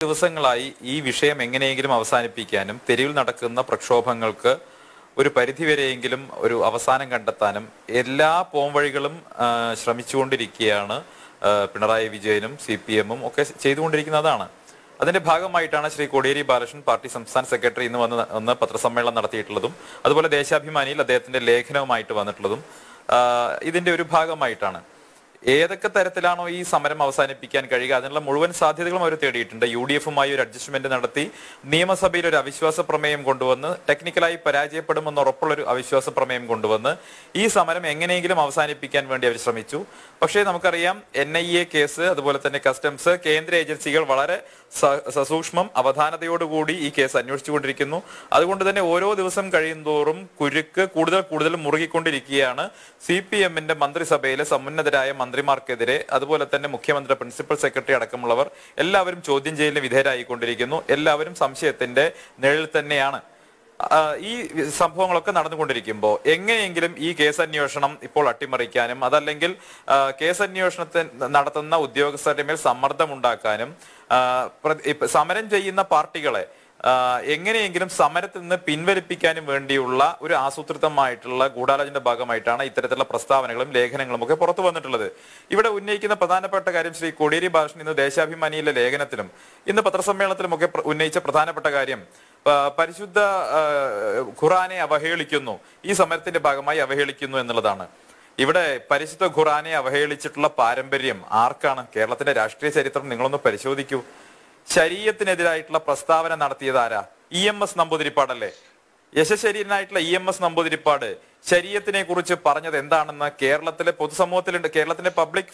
ദിവസങ്ങളായി ഈ വിഷയം എങ്ങനെയെങ്കിലും അവസാനിപ്പിക്കാനും തെരുവിൽ നടക്കുന്ന പ്രക്ഷോഭങ്ങൾക്ക് ഒരു പരിധിവരെയെങ്കിലും ഒരു അവസാനം കണ്ടെത്താനും എല്ലാ പോംവഴികളും ആ, ശ്രമിച്ചുകൊണ്ടിരിക്കുകയാണ് ആ, പിണറായി വിജയനും സി പി എമ്മും ഒക്കെ ചെയ്തുകൊണ്ടിരിക്കുന്നതാണ് അതിന്റെ ഭാഗമായിട്ടാണ് ശ്രീ കോടിയേരി ബാലകൃഷ്ണൻ പാർട്ടി സംസ്ഥാന സെക്രട്ടറി ഇന്ന് വന്ന് ഒന്ന് പത്രസമ്മേളനം നടത്തിയിട്ടുള്ളതും അതുപോലെ ദേശാഭിമാനിയിൽ അദ്ദേഹത്തിന്റെ ലേഖനവുമായിട്ട് വന്നിട്ടുള്ളതും ആ, ഇതിന്റെ ഒരു ഭാഗമായിട്ടാണ് ഏതൊക്കെ തരത്തിലാണോ ഈ സമരം അവസാനിപ്പിക്കാൻ കഴിയുക അതിനുള്ള മുഴുവൻ സാധ്യതകളും അവർ തേടിയിട്ടുണ്ട് യു ഡി എഫുമായി ഒരു അഡ്ജസ്റ്റ്മെന്റ് നടത്തി നിയമസഭയിൽ ഒരു അവിശ്വാസ പ്രമേയം കൊണ്ടുവന്ന് ടെക്നിക്കലായി പരാജയപ്പെടുമെന്ന് ഉറപ്പുള്ള ഒരു അവിശ്വാസ പ്രമേയം കൊണ്ടുവന്ന് ഈ സമരം എങ്ങനെയെങ്കിലും അവസാനിപ്പിക്കാൻ വേണ്ടി അവർ ശ്രമിച്ചു പക്ഷേ നമുക്കറിയാം എൻ ഐ എ കേസ് അതുപോലെ തന്നെ കസ്റ്റംസ് കേന്ദ്ര ഏജൻസികൾ വളരെ സ- സസൂക്ഷ്മം അവധാനതയോടുകൂടി ഈ കേസ് അന്വേഷിച്ചുകൊണ്ടിരിക്കുന്നു അതുകൊണ്ട് തന്നെ ഓരോ ദിവസം കഴിയുന്തോറും കുരുക്ക് കൂടുതൽ കൂടുതൽ മുറുകിക്കൊണ്ടിരിക്കുകയാണ് സി പി എമ്മിന്റെ മന്ത്രിസഭയിലെ സമുന്നതരായ മന്ത്രിമാർക്കെതിരെ അതുപോലെ തന്നെ മുഖ്യമന്ത്രി പ്രിൻസിപ്പൽ സെക്രട്ടറി അടക്കമുള്ളവർ എല്ലാവരും ചോദ്യം ചെയ്യലിന് വിധേയരായിക്കൊണ്ടിരിക്കുന്നു എല്ലാവരും സംശയത്തിന്റെ നിഴലിൽ തന്നെയാണ് ആ, ഈ സംഭവങ്ങളൊക്കെ നടന്നുകൊണ്ടിരിക്കുമ്പോൾ എങ്ങനെയെങ്കിലും ഈ കേസ് അന്വേഷണം ഇപ്പോൾ അട്ടിമറിക്കാനും അതല്ലെങ്കിൽ ആ, കേസ് അന്വേഷണത്തിന് നടത്തുന്ന ഉദ്യോഗസ്ഥരുടെ മേൽ സമ്മർദ്ദം ഉണ്ടാക്കാനും ആ, പ്ര- ഇപ്പ സമരം ചെയ്യുന്ന പാർട്ടികളെ ആ, എങ്ങനെയെങ്കിലും സമരത്തിൽ നിന്ന് പിൻവലിപ്പിക്കാനും വേണ്ടിയുള്ള ഒരു ആസൂത്രിതമായിട്ടുള്ള ഗൂഢാലോചന ഭാഗമായിട്ടാണ് ഇത്തരത്തിലുള്ള പ്രസ്താവനകളും ലേഖനങ്ങളും ഒക്കെ പുറത്തു വന്നിട്ടുള്ളത് ഇവിടെ ഉന്നയിക്കുന്ന പ്രധാനപ്പെട്ട കാര്യം ശ്രീ കോടിയേരി ബാലകൃഷ്ണൻ ഇന്ന് ദേശാഭിമാനിയിലെ ലേഖനത്തിലും ഇന്ന് പത്രസമ്മേളനത്തിലും ഒക്കെ പ്ര- ഉന്നയിച്ച പ്രധാനപ്പെട്ട കാര്യം ആ, പരിശുദ്ധ ആ, ഖുറാനെ അവഹേളിക്കുന്നു ഈ സമരത്തിന്റെ ഭാഗമായി അവഹേളിക്കുന്നു എന്നുള്ളതാണ് ഇവിടെ പരിശുദ്ധ ഖുറാനെ അവഹേളിച്ചിട്ടുള്ള പാരമ്പര്യം ആർക്കാണ് കേരളത്തിന്റെ രാഷ്ട്രീയ ചരിത്രം നിങ്ങളൊന്ന് പരിശോധിക്കൂ ശരീരത്തിനെതിരായിട്ടുള്ള പ്രസ്താവന നടത്തിയത് ആരാ ഇ എം എസ് നമ്പൂതിരിപ്പാടല്ലേ യശശരീരനായിട്ടുള്ള ഇ എം എസ് നമ്പൂതിരിപ്പാട് ശരീരത്തിനെ കുറിച്ച് പറഞ്ഞത് എന്താണെന്ന് കേരളത്തിലെ പൊതുസമൂഹത്തിലുണ്ട് കേരളത്തിന്റെ പബ്ലിക്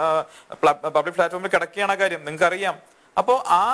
പബ്ലിക് പ്ലാറ്റ്ഫോമിൽ കിടക്കുകയാണ് ആ കാര്യം നിങ്ങൾക്കറിയാം അപ്പോ ആ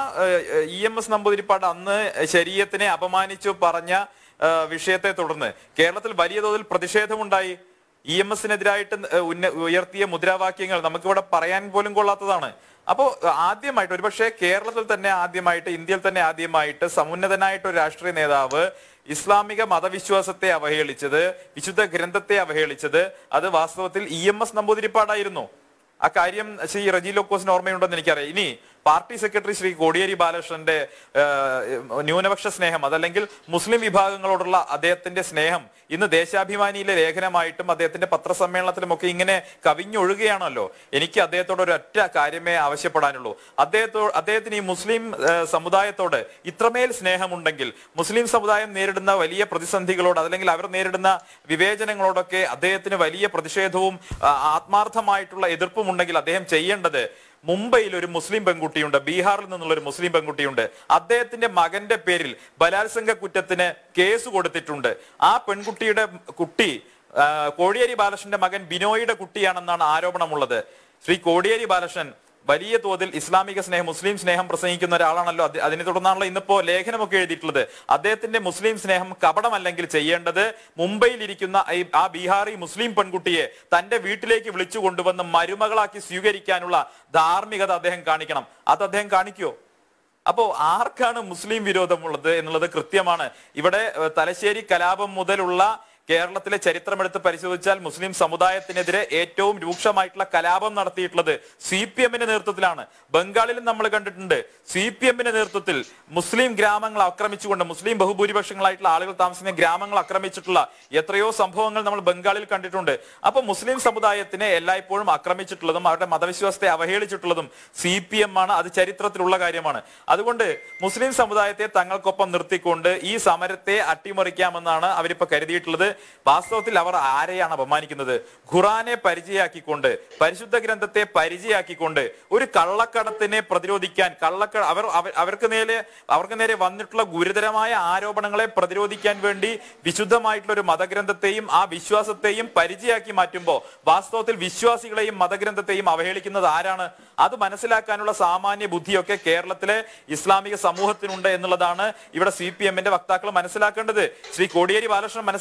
ഇ എം എസ് നമ്പൂതിരിപ്പാട് അന്ന് ശരീരത്തിനെ അപമാനിച്ചു പറഞ്ഞ ആ, വിഷയത്തെ തുടർന്ന് കേരളത്തിൽ വലിയ തോതിൽ പ്രതിഷേധമുണ്ടായി ഇ എം എസിനെതിരായിട്ട് ഉന്ന- ഉയർത്തിയ മുദ്രാവാക്യങ്ങൾ നമുക്കിവിടെ പറയാൻ പോലും കൊള്ളാത്തതാണ് അപ്പോ ആദ്യമായിട്ട് ഒരുപക്ഷെ കേരളത്തിൽ തന്നെ ആദ്യമായിട്ട് ഇന്ത്യയിൽ തന്നെ ആദ്യമായിട്ട് സമുന്നതനായിട്ട് ഒരു രാഷ്ട്രീയ നേതാവ് ഇസ്ലാമിക മതവിശ്വാസത്തെ അവഹേളിച്ചത് വിശുദ്ധ ഗ്രന്ഥത്തെ അവഹേളിച്ചത് അത് വാസ്തവത്തിൽ ഇ എം എസ് നമ്പൂതിരിപ്പാടായിരുന്നു ആ കാര്യം ശ്രീ റജി ലോക്കോസിന് ഓർമ്മയുണ്ടെന്ന് എനിക്കറിയാം ഇനി പാർട്ടി സെക്രട്ടറി ശ്രീ കോടിയേരി ബാലകൃഷ്ണന്റെ ആ, ന്യൂനപക്ഷ സ്നേഹം അതല്ലെങ്കിൽ മുസ്ലിം വിഭാഗങ്ങളോടുള്ള അദ്ദേഹത്തിന്റെ സ്നേഹം ഇന്ന് ദേശാഭിമാനിയിലെ ലേഖനമായിട്ടും അദ്ദേഹത്തിന്റെ പത്രസമ്മേളനത്തിലും ഒക്കെ ഇങ്ങനെ കവിഞ്ഞൊഴുകുകയാണല്ലോ എനിക്ക് അദ്ദേഹത്തോട് ഒരു ഒറ്റ കാര്യമേ ആവശ്യപ്പെടാനുള്ളൂ അദ്ദേഹത്തോ അദ്ദേഹത്തിന് ഈ മുസ്ലിം ആ, സമുദായത്തോട് ഇത്രമേൽ സ്നേഹമുണ്ടെങ്കിൽ മുസ്ലിം സമുദായം നേരിടുന്ന വലിയ പ്രതിസന്ധികളോട് അതല്ലെങ്കിൽ അവർ നേരിടുന്ന വിവേചനങ്ങളോടൊക്കെ അദ്ദേഹത്തിന് വലിയ പ്രതിഷേധവും ആ, ആത്മാർത്ഥമായിട്ടുള്ള എതിർപ്പും ഉണ്ടെങ്കിൽ അദ്ദേഹം ചെയ്യേണ്ടത് മുംബൈയിൽ ഒരു മുസ്ലിം പെൺകുട്ടിയുണ്ട് ബീഹാറിൽ നിന്നുള്ള ഒരു മുസ്ലിം പെൺകുട്ടിയുണ്ട് അദ്ദേഹത്തിന്റെ മകന്റെ പേരിൽ ബലാത്സംഗ കുറ്റത്തിന് കേസ് കൊടുത്തിട്ടുണ്ട് ആ പെൺകുട്ടിയുടെ കുട്ടി ആ, കോടിയേരി ബാലകൃഷ്ണന്റെ മകൻ ബിനോയിയുടെ കുട്ടിയാണെന്നാണ് ആരോപണമുള്ളത് ശ്രീ കോടിയേരി ബാലകൃഷ്ണൻ വലിയ തോതിൽ ഇസ്ലാമിക സ്നേഹം മുസ്ലിം സ്നേഹം പ്രസംഗിക്കുന്ന ഒരാളാണല്ലോ അത് അതിനെ തുടർന്നാണല്ലോ ഇന്നിപ്പോ ലേഖനമൊക്കെ എഴുതിയിട്ടുള്ളത് അദ്ദേഹത്തിന്റെ മുസ്ലിം സ്നേഹം കപടമല്ലെങ്കിൽ ചെയ്യേണ്ടത് മുംബൈയിൽ ഇരിക്കുന്ന ഈ- ആ ബീഹാറി മുസ്ലിം പെൺകുട്ടിയെ തന്റെ വീട്ടിലേക്ക് വിളിച്ചു കൊണ്ടുവന്ന് മരുമകളാക്കി സ്വീകരിക്കാനുള്ള ധാർമ്മികത അദ്ദേഹം കാണിക്കണം അത് അദ്ദേഹം കാണിക്കുമോ അപ്പോ ആർക്കാണ് മുസ്ലിം വിരോധമുള്ളത് എന്നുള്ളത് കൃത്യമാണ് ഇവിടെ ഏഹ്, തലശ്ശേരി കലാപം മുതലുള്ള കേരളത്തിലെ ചരിത്രമെടുത്ത് പരിശോധിച്ചാൽ മുസ്ലിം സമുദായത്തിനെതിരെ ഏറ്റവും രൂക്ഷമായിട്ടുള്ള കലാപം നടത്തിയിട്ടുള്ളത് സി പി എമ്മിന്റെ നേതൃത്വത്തിലാണ് ബംഗാളിലും നമ്മൾ കണ്ടിട്ടുണ്ട് സി പി എമ്മിന്റെ നേതൃത്വത്തിൽ മുസ്ലിം ഗ്രാമങ്ങൾ ആക്രമിച്ചുകൊണ്ട് മുസ്ലിം ബഹുഭൂരിപക്ഷങ്ങളായിട്ടുള്ള ആളുകൾ താമസിക്കുന്ന ഗ്രാമങ്ങൾ ആക്രമിച്ചിട്ടുള്ള എത്രയോ സംഭവങ്ങൾ നമ്മൾ ബംഗാളിൽ കണ്ടിട്ടുണ്ട് അപ്പൊ മുസ്ലിം സമുദായത്തിനെ എല്ലായ്പ്പോഴും ആക്രമിച്ചിട്ടുള്ളതും അവരുടെ മതവിശ്വാസത്തെ അവഹേളിച്ചിട്ടുള്ളതും സി പി എം ആണ് അത് ചരിത്രത്തിലുള്ള കാര്യമാണ് അതുകൊണ്ട് മുസ്ലിം സമുദായത്തെ തങ്ങൾക്കൊപ്പം നിർത്തിക്കൊണ്ട് ഈ സമരത്തെ അട്ടിമറിക്കാമെന്നാണ് അവരിപ്പോ കരുതിയിട്ടുള്ളത് വാസ്തവത്തിൽ അവർ ആരെയാണ് അപമാനിക്കുന്നത് ഖുറാനെ പരിചയാക്കിക്കൊണ്ട് പരിശുദ്ധ ഗ്രന്ഥത്തെ പരിചയാക്കിക്കൊണ്ട് ഒരു കള്ളക്കടത്തിനെ പ്രതിരോധിക്കാൻ കള്ളക്ക അവർ അവർ- അവർക്ക് നേരെ അവർക്ക് നേരെ വന്നിട്ടുള്ള ഗുരുതരമായ ആരോപണങ്ങളെ പ്രതിരോധിക്കാൻ വേണ്ടി വിശുദ്ധമായിട്ടുള്ള ഒരു മതഗ്രന്ഥത്തെയും ആ വിശ്വാസത്തെയും പരിചയാക്കി മാറ്റുമ്പോൾ വാസ്തവത്തിൽ വിശ്വാസികളെയും മതഗ്രന്ഥത്തെയും അവഹേളിക്കുന്നത് ആരാണ് അത് മനസ്സിലാക്കാനുള്ള സാമാന്യ ബുദ്ധിയൊക്കെ കേരളത്തിലെ ഇസ്ലാമിക സമൂഹത്തിനുണ്ട് എന്നുള്ളതാണ് ഇവിടെ സി പി എമ്മിന്റെ വക്താക്കൾ മനസ്സിലാക്കേണ്ടത് ശ്രീ കോടിയേരി ബാലകൃഷ്ണൻ മനസ്സിലാക്കേണ്ടത്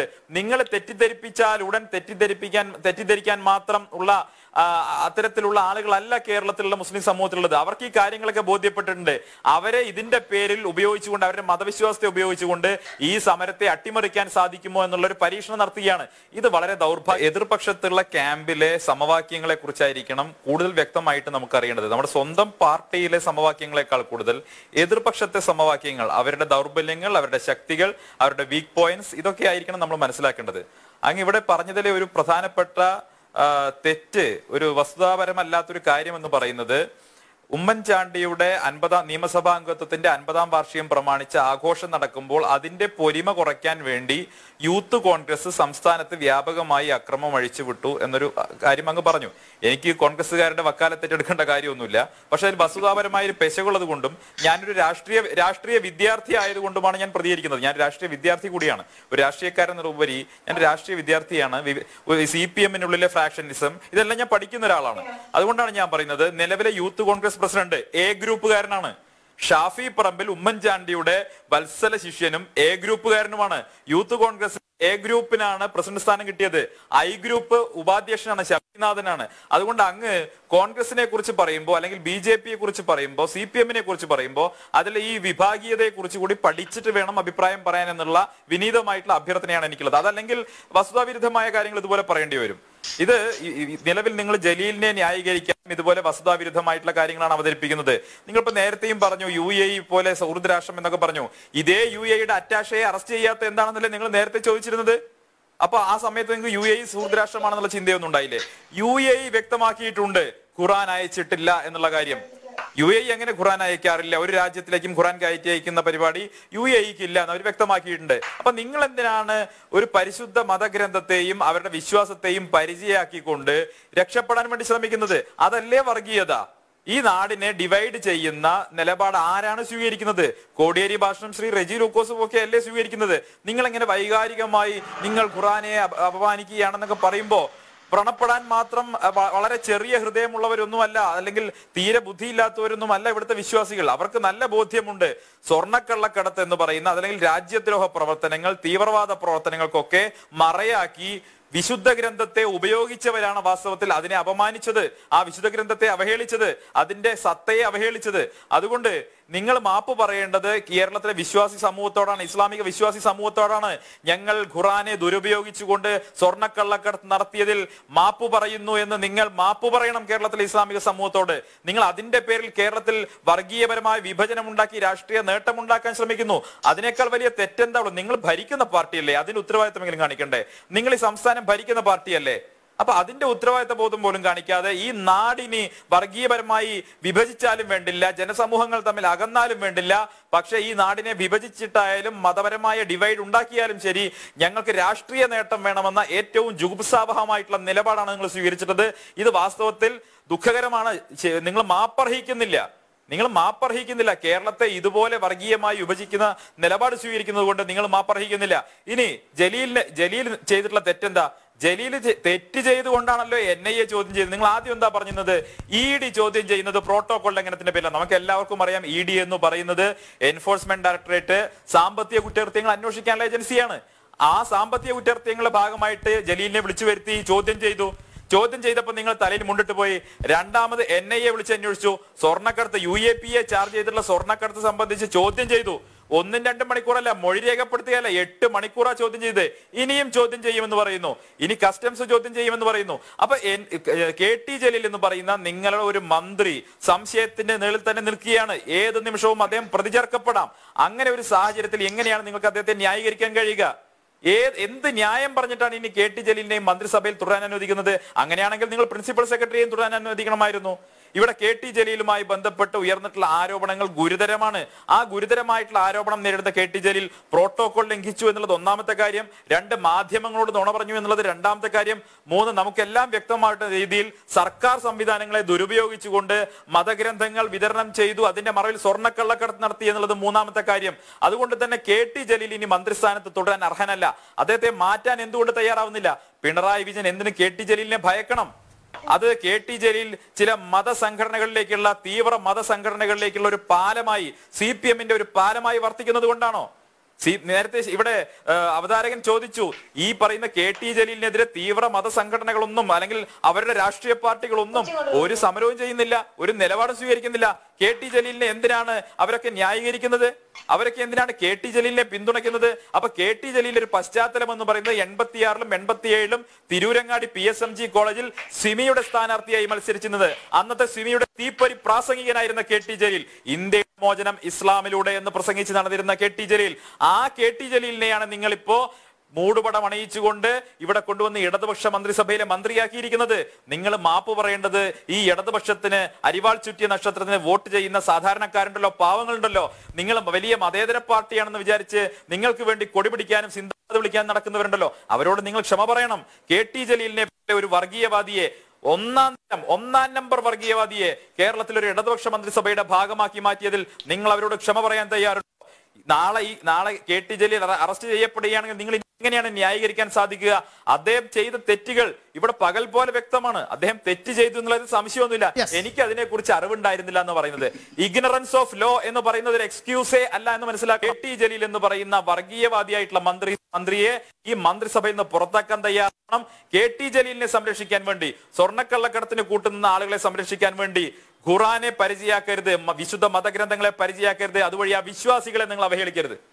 നിങ്ങൾ തെറ്റിദ്ധരിപ്പിച്ചാൽ ഉടൻ തെറ്റിദ്ധരിപ്പിക്കാൻ തെറ്റിദ്ധരിക്കാൻ മാത്രം ഉള്ള ആ, അത്തരത്തിലുള്ള ആളുകളല്ല കേരളത്തിലുള്ള മുസ്ലിം സമൂഹത്തിലുള്ളത് അവർക്ക് ഈ കാര്യങ്ങളൊക്കെ ബോധ്യപ്പെട്ടിട്ടുണ്ട് അവരെ ഇതിന്റെ പേരിൽ ഉപയോഗിച്ചുകൊണ്ട് അവരുടെ മതവിശ്വാസത്തെ ഉപയോഗിച്ചുകൊണ്ട് ഈ സമരത്തെ അട്ടിമറിക്കാൻ സാധിക്കുമോ എന്നുള്ള ഒരു പരീക്ഷണം നടത്തുകയാണ് ഇത് വളരെ ദൗർഭാഗ്യ എതിർപക്ഷത്തുള്ള ക്യാമ്പിലെ സമവാക്യങ്ങളെ കുറിച്ചായിരിക്കണം കൂടുതൽ വ്യക്തമായിട്ട് നമുക്ക് അറിയേണ്ടത് നമ്മുടെ സ്വന്തം പാർട്ടിയിലെ സമവാക്യങ്ങളെക്കാൾ കൂടുതൽ എതിർപക്ഷത്തെ സമവാക്യങ്ങൾ അവരുടെ ദൗർബല്യങ്ങൾ അവരുടെ ശക്തികൾ അവരുടെ വീക്ക് പോയിന്റ്സ് ഇതൊക്കെ ആയിരിക്കണം നമ്മൾ മനസ്സിലാക്കേണ്ടത് അങ്ങ് ഇവിടെ പറഞ്ഞതിലെ ഒരു പ്രധാനപ്പെട്ട ആ, തെറ്റ് ഒരു വസ്തുതാപരമല്ലാത്തൊരു കാര്യം എന്ന് പറയുന്നത് ഉമ്മൻചാണ്ടിയുടെ അൻപതാം നിയമസഭാ അംഗത്വത്തിന്റെ അൻപതാം വാർഷികം പ്രമാണിച്ച് ആഘോഷം നടക്കുമ്പോൾ അതിന്റെ പൊലിമ കുറയ്ക്കാൻ വേണ്ടി യൂത്ത് കോൺഗ്രസ് സംസ്ഥാനത്ത് വ്യാപകമായി അക്രമം അഴിച്ചുവിട്ടു എന്നൊരു അ, കാര്യം അങ്ങ് പറഞ്ഞു എനിക്ക് കോൺഗ്രസ്സുകാരുടെ വക്കാലത്തേറ്റെടുക്കേണ്ട കാര്യമൊന്നുമില്ല പക്ഷെ അതിൽ വസ്തുതാപരമായ ഒരു പെശകുള്ളത് കൊണ്ടും ഞാനൊരു രാഷ്ട്രീയ രാഷ്ട്രീയ വിദ്യാർത്ഥി ആയതുകൊണ്ടുമാണ് ഞാൻ പ്രതികരിക്കുന്നത് ഞാൻ ഒരു രാഷ്ട്രീയ വിദ്യാർത്ഥി കൂടിയാണ് ഒരു രാഷ്ട്രീയക്കാരൻ ഉപരി ഞാൻ ഒരു രാഷ്ട്രീയ വിദ്യാർത്ഥിയാണ് സി പി എമ്മിനുള്ളിലെ ഫ്രാക്ഷനിസം ഇതെല്ലാം ഞാൻ പഠിക്കുന്ന ഒരാളാണ് അതുകൊണ്ടാണ് ഞാൻ പറയുന്നത് നിലവിലെ യൂത്ത് കോൺഗ്രസ് പ്രസിഡന്റ് എ ഗ്രൂപ്പുകാരനാണ് ഷാഫി പറമ്പിൽ ഉമ്മൻചാണ്ടിയുടെ വത്സല ശിഷ്യനും എ ഗ്രൂപ്പുകാരനുമാണ് യൂത്ത് കോൺഗ്രസ് എ ഗ്രൂപ്പിനാണ് പ്രസിഡന്റ് സ്ഥാനം കിട്ടിയത് ഐ ഗ്രൂപ്പ് ഉപാധ്യക്ഷനാണ് ശബരിനാഥനാണ് അതുകൊണ്ട് അങ്ങ് കോൺഗ്രസിനെ കുറിച്ച് പറയുമ്പോൾ അല്ലെങ്കിൽ ബി ജെ പിയെ കുറിച്ച് പറയുമ്പോൾ സി പി എമ്മിനെ കുറിച്ച് പറയുമ്പോൾ അതിൽ ഈ വിഭാഗീയതയെ കുറിച്ച് കൂടി പഠിച്ചിട്ട് വേണം അഭിപ്രായം പറയാൻ എന്നുള്ള വിനീതമായിട്ടുള്ള അഭ്യർത്ഥനയാണ് എനിക്കുള്ളത് അതല്ലെങ്കിൽ വസ്തുതാവിരുദ്ധമായ കാര്യങ്ങൾ ഇതുപോലെ പറയേണ്ടി വരും ഇത് ഈ- ഈ നിലവിൽ നിങ്ങൾ ജലീലിനെ ന്യായീകരിക്കാൻ ഇതുപോലെ വസ്തുതാവിരുദ്ധമായിട്ടുള്ള കാര്യങ്ങളാണ് അവതരിപ്പിക്കുന്നത് നിങ്ങളിപ്പോ നേരത്തെയും പറഞ്ഞു യു എ ഇ പോലെ സൗഹൃദ രാഷ്ട്രം എന്നൊക്കെ പറഞ്ഞു ഇതേ യു എയുടെ അറ്റാഷയെ അറസ്റ്റ് ചെയ്യാത്ത എന്താണെന്നല്ലേ നിങ്ങൾ നേരത്തെ ചോദിച്ചിരുന്നത് അപ്പൊ ആ സമയത്ത് നിങ്ങൾക്ക് യു എ ഇ സുഹൃദ രാഷ്ട്രമാണെന്നുള്ള ചിന്തയൊന്നും ഉണ്ടായില്ലേ യു എ ഇ വ്യക്തമാക്കിയിട്ടുണ്ട് ഖുറാൻ അയച്ചിട്ടില്ല എന്നുള്ള കാര്യം യു എ ഇ എങ്ങനെ ഖുറാൻ അയക്കാറില്ല ഒരു രാജ്യത്തിലേക്കും ഖുറാൻ കയറ്റി അയക്കുന്ന പരിപാടി യു എ ഇക്ക് ഇല്ല എന്ന് അവർ വ്യക്തമാക്കിയിട്ടുണ്ട് അപ്പൊ നിങ്ങൾ എന്തിനാണ് ഒരു പരിശുദ്ധ മതഗ്രന്ഥത്തെയും അവരുടെ വിശ്വാസത്തെയും പരിചയമാക്കിക്കൊണ്ട് രക്ഷപ്പെടാൻ വേണ്ടി ശ്രമിക്കുന്നത് അതല്ലേ വർഗീയത ഈ നാടിനെ ഡിവൈഡ് ചെയ്യുന്ന നിലപാട് ആരാണ് സ്വീകരിക്കുന്നത് കോടിയേരി ഭാഷണം ശ്രീ റെജി ലൂക്കോസും ഒക്കെ അല്ലേ സ്വീകരിക്കുന്നത് നിങ്ങൾ എങ്ങനെ വൈകാരികമായി നിങ്ങൾ ഖുറാനെ അപ- അപമാനിക്കുകയാണെന്നൊക്കെ പറയുമ്പോ വ്രണപ്പെടാൻ മാത്രം അ, വ- വളരെ ചെറിയ ഹൃദയമുള്ളവരൊന്നുമല്ല അല്ലെങ്കിൽ തീരെ ബുദ്ധിയില്ലാത്തവരൊന്നുമല്ല ഇവിടുത്തെ വിശ്വാസികൾ അവർക്ക് നല്ല ബോധ്യമുണ്ട് സ്വർണ്ണക്കള്ളക്കടത്ത് എന്ന് പറയുന്ന അതല്ലെങ്കിൽ രാജ്യദ്രോഹ പ്രവർത്തനങ്ങൾ തീവ്രവാദ പ്രവർത്തനങ്ങൾക്കൊക്കെ മറയാക്കി വിശുദ്ധ ഗ്രന്ഥത്തെ ഉപയോഗിച്ചവരാണ് വാസ്തവത്തിൽ അതിനെ അപമാനിച്ചത് ആ വിശുദ്ധ ഗ്രന്ഥത്തെ അവഹേളിച്ചത് അതിന്റെ സത്തയെ അവഹേളിച്ചത് അതുകൊണ്ട് നിങ്ങൾ മാപ്പ് പറയേണ്ടത് കേരളത്തിലെ വിശ്വാസി സമൂഹത്തോടാണ് ഇസ്ലാമിക വിശ്വാസി സമൂഹത്തോടാണ് ഞങ്ങൾ ഖുറാനെ ദുരുപയോഗിച്ചുകൊണ്ട് സ്വർണ്ണക്കള്ളക്കടത്ത് നടത്തിയതിൽ മാപ്പ് പറയുന്നു എന്ന് നിങ്ങൾ മാപ്പ് പറയണം കേരളത്തിലെ ഇസ്ലാമിക സമൂഹത്തോട് നിങ്ങൾ അതിന്റെ പേരിൽ കേരളത്തിൽ വർഗീയപരമായ വിഭജനം ഉണ്ടാക്കി രാഷ്ട്രീയ നേട്ടമുണ്ടാക്കാൻ ശ്രമിക്കുന്നു അതിനേക്കാൾ വലിയ തെറ്റെന്താ ഉള്ളത് നിങ്ങൾ ഭരിക്കുന്ന പാർട്ടിയല്ലേ അതിന് ഉത്തരവാദിത്തമെങ്കിലും കാണിക്കണ്ടേ നിങ്ങൾ ഈ സംസ്ഥാനം ഭരിക്കുന്ന പാർട്ടിയല്ലേ അപ്പൊ അതിന്റെ ഉത്തരവാദിത്ത ബോധം പോലും കാണിക്കാതെ ഈ നാടിനി വർഗീയപരമായി വിഭജിച്ചാലും വേണ്ടില്ല ജനസമൂഹങ്ങൾ തമ്മിൽ അകന്നാലും വേണ്ടില്ല പക്ഷെ ഈ നാടിനെ വിഭജിച്ചിട്ടായാലും മതപരമായ ഡിവൈഡ് ഉണ്ടാക്കിയാലും ശരി ഞങ്ങൾക്ക് രാഷ്ട്രീയ നേട്ടം വേണമെന്ന ഏറ്റവും ജുഗുപ്സാവഹമായിട്ടുള്ള നിലപാടാണ് നിങ്ങൾ സ്വീകരിച്ചിട്ടത് ഇത് വാസ്തവത്തിൽ ദുഃഖകരമാണ് ശ- നിങ്ങൾ മാപ്പർഹിക്കുന്നില്ല നിങ്ങൾ മാപ്പർഹിക്കുന്നില്ല കേരളത്തെ ഇതുപോലെ വർഗീയമായി വിഭജിക്കുന്ന നിലപാട് സ്വീകരിക്കുന്നത് കൊണ്ട് നിങ്ങൾ മാപ്പർഹിക്കുന്നില്ല ഇനി ജലീലിന് ജലീൽ ചെയ്തിട്ടുള്ള തെറ്റെന്താ ജലീൽ ചെ- തെറ്റ് ചെയ്തുകൊണ്ടാണല്ലോ എൻ ഐ എ ചോദ്യം ചെയ്തത് നിങ്ങൾ ആദ്യം എന്താ പറഞ്ഞത് ഇ ഡി ചോദ്യം ചെയ്യുന്നത് പ്രോട്ടോകോൾ ലംഘനത്തിന്റെ പേരിലാണ് നമുക്ക് എല്ലാവർക്കും അറിയാം ഇ ഡി എന്ന് പറയുന്നത് എൻഫോഴ്സ്മെന്റ് ഡയറക്ടറേറ്റ് സാമ്പത്തിക കുറ്റകൃത്യങ്ങൾ അന്വേഷിക്കാനുള്ള ഏജൻസിയാണ് ആ സാമ്പത്തിക കുറ്റകൃത്യങ്ങളുടെ ഭാഗമായിട്ട് ജലീലിനെ വിളിച്ചു വരുത്തി ചോദ്യം ചെയ്തു ചോദ്യം ചെയ്തപ്പോൾ നിങ്ങൾ തലയിൽ മുണ്ടിട്ട് പോയി രണ്ടാമത് എൻ ഐ എ വിളിച്ച് അന്വേഷിച്ചു സ്വർണ്ണക്കടത്ത് U A P A charge ചെയ്തിട്ടുള്ള സ്വർണ്ണക്കടത്ത് സംബന്ധിച്ച് ചോദ്യം ചെയ്തു ഒന്നും രണ്ടും മണിക്കൂറല്ല മൊഴി രേഖപ്പെടുത്തുകയല്ല എട്ട് മണിക്കൂറാ ചോദ്യം ചെയ്ത് ഇനിയും ചോദ്യം ചെയ്യുമെന്ന് പറയുന്നു ഇനി കസ്റ്റംസ് ചോദ്യം ചെയ്യുമെന്ന് പറയുന്നു അപ്പൊ എൻ- കെ ടി ജലീൽ എന്ന് പറയുന്ന നിങ്ങളുടെ ഒരു മന്ത്രി സംശയത്തിന്റെ നിഴലിൽ തന്നെ നിൽക്കുകയാണ് ഏത് നിമിഷവും അദ്ദേഹം പ്രതിചേർക്കപ്പെടാം അങ്ങനെ ഒരു സാഹചര്യത്തിൽ എങ്ങനെയാണ് നിങ്ങൾക്ക് അദ്ദേഹത്തെ ന്യായീകരിക്കാൻ കഴിയുക ഏത് എന്ത് ന്യായം പറഞ്ഞിട്ടാണ് ഇനി കെ ടി ജലീലിനെയും മന്ത്രിസഭയിൽ തുടരാൻ അനുവദിക്കുന്നത് അങ്ങനെയാണെങ്കിൽ നിങ്ങൾ പ്രിൻസിപ്പൽ സെക്രട്ടറിയെയും തുടരാൻ അനുവദിക്കണമായിരുന്നു ഇവിടെ കെ ടി ജലീലുമായി ബന്ധപ്പെട്ട് ഉയർന്നിട്ടുള്ള ആരോപണങ്ങൾ ഗുരുതരമാണ് ആ ഗുരുതരമായിട്ടുള്ള ആരോപണം നേരിടുന്ന കെ ടി ജലീൽ പ്രോട്ടോകോൾ ലംഘിച്ചു എന്നുള്ളത് ഒന്നാമത്തെ കാര്യം രണ്ട് മാധ്യമങ്ങളോട് നുണ പറഞ്ഞു എന്നുള്ളത് രണ്ടാമത്തെ കാര്യം മൂന്ന് നമുക്കെല്ലാം വ്യക്തമായിട്ടുള്ള രീതിയിൽ സർക്കാർ സംവിധാനങ്ങളെ ദുരുപയോഗിച്ചുകൊണ്ട് മതഗ്രന്ഥങ്ങൾ വിതരണം ചെയ്തു അതിന്റെ മറവിൽ സ്വർണ്ണക്കള്ളക്കടത്ത് നടത്തി എന്നുള്ളത് മൂന്നാമത്തെ കാര്യം അതുകൊണ്ട് തന്നെ കെ ടി ജലീൽ ഇനി മന്ത്രിസ്ഥാനത്ത് തുടരാൻ അർഹനല്ല അദ്ദേഹത്തെ മാറ്റാൻ എന്തുകൊണ്ട് തയ്യാറാവുന്നില്ല പിണറായി വിജയൻ എന്തിന് കെ ടി ജലീലിനെ ഭയക്കണം അത് കെ ടി ജലീൽ ചില മതസംഘടനകളിലേക്കുള്ള തീവ്ര മതസംഘടനകളിലേക്കുള്ള ഒരു പാലമായി സി പി എമ്മിന്റെ ഒരു പാലമായി വർത്തിക്കുന്നത് കൊണ്ടാണോ സി നേരത്തെ ഇവിടെ ആ, അവതാരകൻ ചോദിച്ചു ഈ പറയുന്ന കെ ടി ജലീലിനെതിരെ തീവ്ര മതസംഘടനകളൊന്നും അല്ലെങ്കിൽ അവരുടെ രാഷ്ട്രീയ പാർട്ടികളൊന്നും ഒരു സമരവും ചെയ്യുന്നില്ല ഒരു നിലപാടും സ്വീകരിക്കുന്നില്ല കെ ടി ജലീലിനെ എന്തിനാണ് അവരൊക്കെ ന്യായീകരിക്കുന്നത് അവരൊക്കെ എന്തിനാണ് കെ ടി ജലീലിനെ പിന്തുണയ്ക്കുന്നത് അപ്പൊ കെ ടി ജലീലിന്റെ ഒരു പശ്ചാത്തലം എന്ന് പറയുന്നത് എൺപത്തിയാറിലും എൺപത്തിയേഴിലും തിരൂരങ്ങാടി പി എസ് എം ജി കോളേജിൽ സിമിയുടെ സ്ഥാനാർത്ഥിയായി മത്സരിച്ചിരുന്നത് അന്നത്തെ സിമിയുടെ തീപ്പൊരി പ്രാസംഗികനായിരുന്ന കെ ടി ജലീൽ ഇന്ത്യ മോചനം ഇസ്ലാമിലൂടെ എന്ന് പ്രസംഗിച്ച് നടന്നിരുന്ന കെ ടി ജലീൽ ആ കെ ടി ജലീലിനെയാണ് നിങ്ങളിപ്പോ മൂടുപടം അണയിച്ചുകൊണ്ട് ഇവിടെ കൊണ്ടുവന്ന് ഇടതുപക്ഷ മന്ത്രിസഭയിലെ മന്ത്രിയാക്കിയിരിക്കുന്നത് നിങ്ങൾ മാപ്പ് പറയേണ്ടത് ഈ ഇടതുപക്ഷത്തിന് അരിവാൾ ചുറ്റിയ നക്ഷത്രത്തിന് വോട്ട് ചെയ്യുന്ന സാധാരണക്കാരുണ്ടല്ലോ പാവങ്ങളുണ്ടല്ലോ നിങ്ങൾ വലിയ മതേതര പാർട്ടിയാണെന്ന് വിചാരിച്ച് നിങ്ങൾക്ക് വേണ്ടി കൊടി പിടിക്കാനും സിന്ധാന്തം വിളിക്കാനും നടക്കുന്നവരുണ്ടല്ലോ അവരോട് നിങ്ങൾ ക്ഷമ പറയണം കെ ടി ജലീലിനെ പോലെ ഒരു വർഗീയവാദിയെ ഒന്നാം തരം ഒന്നാം നമ്പർ വർഗീയവാദിയെ കേരളത്തിൽ ഒരു ഇടതുപക്ഷ മന്ത്രിസഭയുടെ ഭാഗമാക്കി മാറ്റിയതിൽ നിങ്ങൾ അവരോട് ക്ഷമ പറയാൻ തയ്യാറുണ്ടോ നാളെ ഈ നാളെ കെ ടി ജലീൽ അറ- അറസ്റ്റ് ചെയ്യപ്പെടുകയാണെങ്കിൽ നിങ്ങൾ എങ്ങനെയാണ് ന്യായീകരിക്കാൻ സാധിക്കുക അദ്ദേഹം ചെയ്ത തെറ്റുകൾ ഇവിടെ പകൽ പോലെ വ്യക്തമാണ് അദ്ദേഹം തെറ്റ് ചെയ്തു എന്നുള്ളത് സംശയമൊന്നുമില്ല Yes. എനിക്ക് അതിനെക്കുറിച്ച് അറിവുണ്ടായിരുന്നില്ല എന്ന് പറയുന്നത് ഇഗ്നറൻസ് ഓഫ് ലോ എന്ന് പറയുന്നത് ഒരു എക്സ്ക്യൂസേ അല്ല എന്ന് മനസ്സിലാക്കുക കെ ടി ജലീൽ എന്ന് പറയുന്ന വർഗീയവാദിയായിട്ടുള്ള മന്ത്രി മന്ത്രിയെ ഈ മന്ത്രിസഭയിൽ നിന്ന് പുറത്താക്കാൻ തയ്യാറാണ് കെ ടി ജലീലിനെ സംരക്ഷിക്കാൻ വേണ്ടി സ്വർണ്ണക്കള്ളക്കടത്തിന് കൂട്ടുന്ന ആളുകളെ സംരക്ഷിക്കാൻ വേണ്ടി ഖുറാനെ പരിചയാക്കരുത് മ- വിശുദ്ധ മതഗ്രന്ഥങ്ങളെ പരിചയാക്കരുത് അതുവഴി ആ വിശ്വാസികളെ നിങ്ങൾ അവഹേളിക്കരുത്